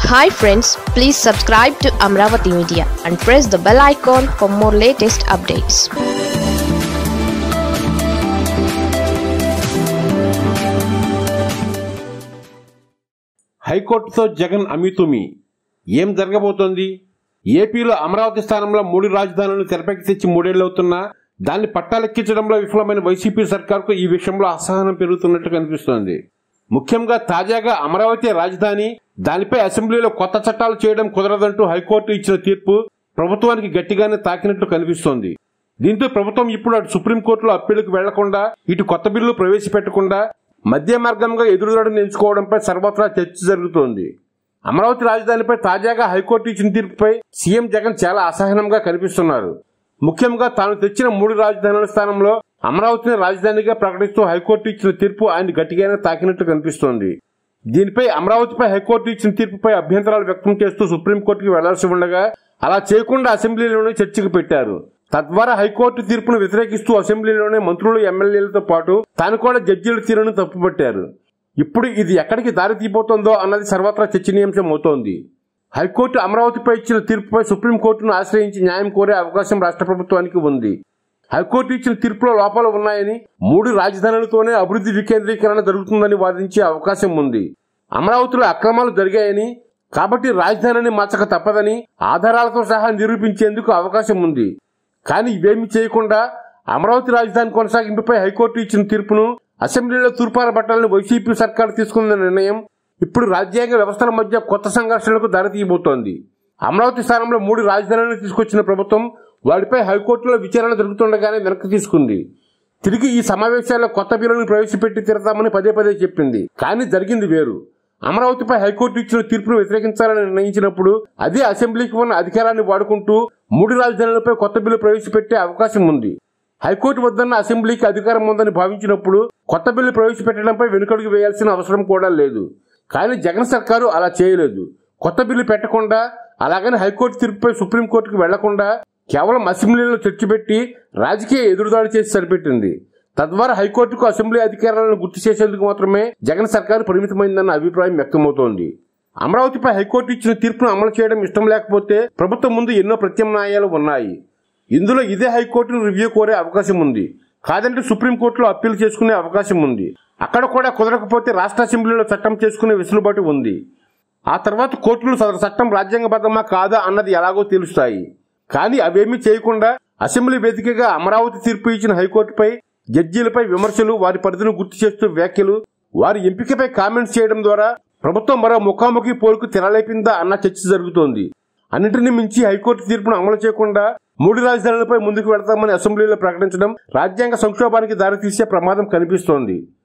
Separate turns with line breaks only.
hi friends please subscribe to Amaravati media and press the bell icon for more latest updates
హైకోర్టుతో జగన్ అమితుమి ఏం జరగబోతోంది ఏపీలో అమరావతి స్థానంలో మూడు రాజధానులను తెరపైకి తెచ్చి మూడేళ్లవుతున్నా దాన్ని పట్టాలెక్కించడంలో విఫలమైన వైసీపీ సర్కార్కు ఈ విషయంలో అసహనం పెరుగుతున్నట్టు కనిపిస్తోంది ముఖ్యంగా తాజాగా అమరావతి రాజధాని దానిపై అసెంబ్లీలో కొత్త చట్టాలు చేయడం కుదరదంటూ హైకోర్టు ఇచ్చిన తీర్పు ప్రభుత్వానికి గట్టిగానే తాకినట్లు కనిపిస్తోంది దీంతో ప్రభుత్వం ఇప్పుడు అటు సుప్రీంకోర్టులో అప్పీలుకు వెళ్లకుండా ఇటు కొత్త బిల్లు ప్రవేశపెట్టకుండా మధ్య మార్గంగా ఎదురుదడని ఎంచుకోవడంపై సర్వత్రా చర్చ జరుగుతోంది అమరావతి రాజధానిపై తాజాగా హైకోర్టు ఇచ్చిన తీర్పుపై సీఎం జగన్ చాలా అసహనంగా కనిపిస్తున్నారు ముఖ్యంగా తాను తెచ్చిన మూడు రాజధానుల స్థానంలో అమరావతిని రాజధానిగా ప్రకటిస్తూ హైకోర్టు ఇచ్చిన తీర్పు ఆయన గట్టిగానే తాకినట్టు కనిపిస్తోంది దీనిపై అమరావతిపై హైకోర్టు ఇచ్చిన తీర్పుపై అభ్యంతరాలు వ్యక్తం చేస్తూ సుప్రీంకోర్టుకి వెళ్లాల్సి ఉండగా అలా చేయకుండా అసెంబ్లీలోనే చర్చకు పెట్టారు తద్వారా హైకోర్టు తీర్పును వ్యతిరేకిస్తూ అసెంబ్లీలోనే మంత్రులు ఎమ్మెల్యేలతో పాటు తాను కూడా జడ్జీల తీరును తప్పుపట్టారు ఇప్పుడు ఇది ఎక్కడికి దారి తీయబోతోందో అన్నది సర్వత్రా చర్చనీయాంశం అవుతోంది హైకోర్టు అమరావతిపై ఇచ్చిన తీర్పుపై సుప్రీంకోర్టును ఆశ్రయించి న్యాయం కోరే అవకాశం రాష్ట్ర ప్రభుత్వానికి ఉంది హైకోర్టు ఇచ్చిన తీర్పులో లోపాలు ఉన్నాయని మూడు రాజధానులతోనే అభివృద్ధి వికేంద్రీకరణ జరుగుతుందని వాదించే అవకాశం ఉంది అమరావతిలో అక్రమాలు జరిగాయని కాబట్టి రాజధానిని మార్చక తప్పదని ఆధారాలతో సహా నిరూపించేందుకు అవకాశం ఉంది కానీ ఇవేమీ చేయకుండా అమరావతి రాజధాని కొనసాగింపుపై హైకోర్టు ఇచ్చిన తీర్పును అసెంబ్లీలో తూర్పారబట్టాలని వైసీపీ సర్కారు తీసుకున్న నిర్ణయం ఇప్పుడు రాజ్యాంగ వ్యవస్థల మధ్య కొత్త సంఘర్షణలకు దారితీయబోతోంది అమరావతి స్థానంలో మూడు రాజధానులను తీసుకొచ్చిన ప్రభుత్వం వాటిపై హైకోర్టులో విచారణ జరుగుతుండగానే వెనక్కి తీసుకుంది తిరిగి ఈ సమావేశాల్లో కొత్త బిల్లును ప్రవేశపెట్టి తీరతామని పదే పదే చెప్పింది కానీ జరిగింది వేరు అమరావతిపై హైకోర్టు ఇచ్చిన తీర్పును వ్యతిరేకించాలని నిర్ణయించినప్పుడు అదే అసెంబ్లీకి ఉన్న అధికారాన్ని వాడుకుంటూ మూడు రాజధానులపై కొత్త బిల్లు ప్రవేశపెట్టే అవకాశం ఉంది హైకోర్టు వద్దన్న అసెంబ్లీకి అధికారం ఉందని భావించినప్పుడు కొత్త బిల్లు ప్రవేశపెట్టడంపై వెనుకడుగు వేయాల్సిన అవసరం కూడా లేదు కానీ జగన్ సర్కారు అలా చేయలేదు కొత్త బిల్లు పెట్టకుండా అలాగని హైకోర్టు తీర్పుపై సుప్రీంకోర్టుకు వెళ్లకుండా కేవలం అసెంబ్లీలో చర్చ పెట్టి రాజకీయ ఎదురుదాడి చేసి సరిపెట్టింది తద్వారా హైకోర్టుకు అసెంబ్లీ అధికారాలను గుర్తు చేసేందుకు మాత్రమే జగన్ సర్కారు పరిమితమైందన్న అభిప్రాయం వ్యక్తమవుతోంది అమరావతిపై హైకోర్టు ఇచ్చిన తీర్పును అమలు చేయడం ఇష్టం లేకపోతే ప్రభుత్వం ముందు ఎన్నో ప్రత్యామ్నాయాలు ఉన్నాయి ఇందులో ఇదే హైకోర్టును రివ్యూ కోరే అవకాశం ఉంది కాదంటే సుప్రీంకోర్టులో అప్పీల్ చేసుకునే అవకాశం ఉంది అక్కడ కూడా కుదరకపోతే రాష్ట్ర అసెంబ్లీలో చట్టం చేసుకునే వెసులుబాటు ఉంది ఆ తర్వాత కోర్టులు సదరు చట్టం రాజ్యాంగబద్ధమా కాదా అన్నది ఎలాగో తెలుస్తాయి కానీ అవేమీ చేయకుండా అసెంబ్లీ వేదికగా అమరావతి తీర్పు ఇచ్చిన హైకోర్టుపై జడ్జీలపై విమర్శలు వారి పరిధిని గుర్తు చేస్తూ వ్యాఖ్యలు వారి ఎంపికపై కామెంట్స్ చేయడం ద్వారా ప్రభుత్వం మరో ముఖాముఖి పోరుకు తెరలేపిందా అన్న చర్చ జరుగుతోంది అన్నింటినీ మించి హైకోర్టు తీర్పును అమలు చేయకుండా మూడు రాజధానులపై ముందుకు వెళతామని అసెంబ్లీలో ప్రకటించడం రాజ్యాంగ సంక్షోభానికి దారితీసే ప్రమాదం కనిపిస్తోంది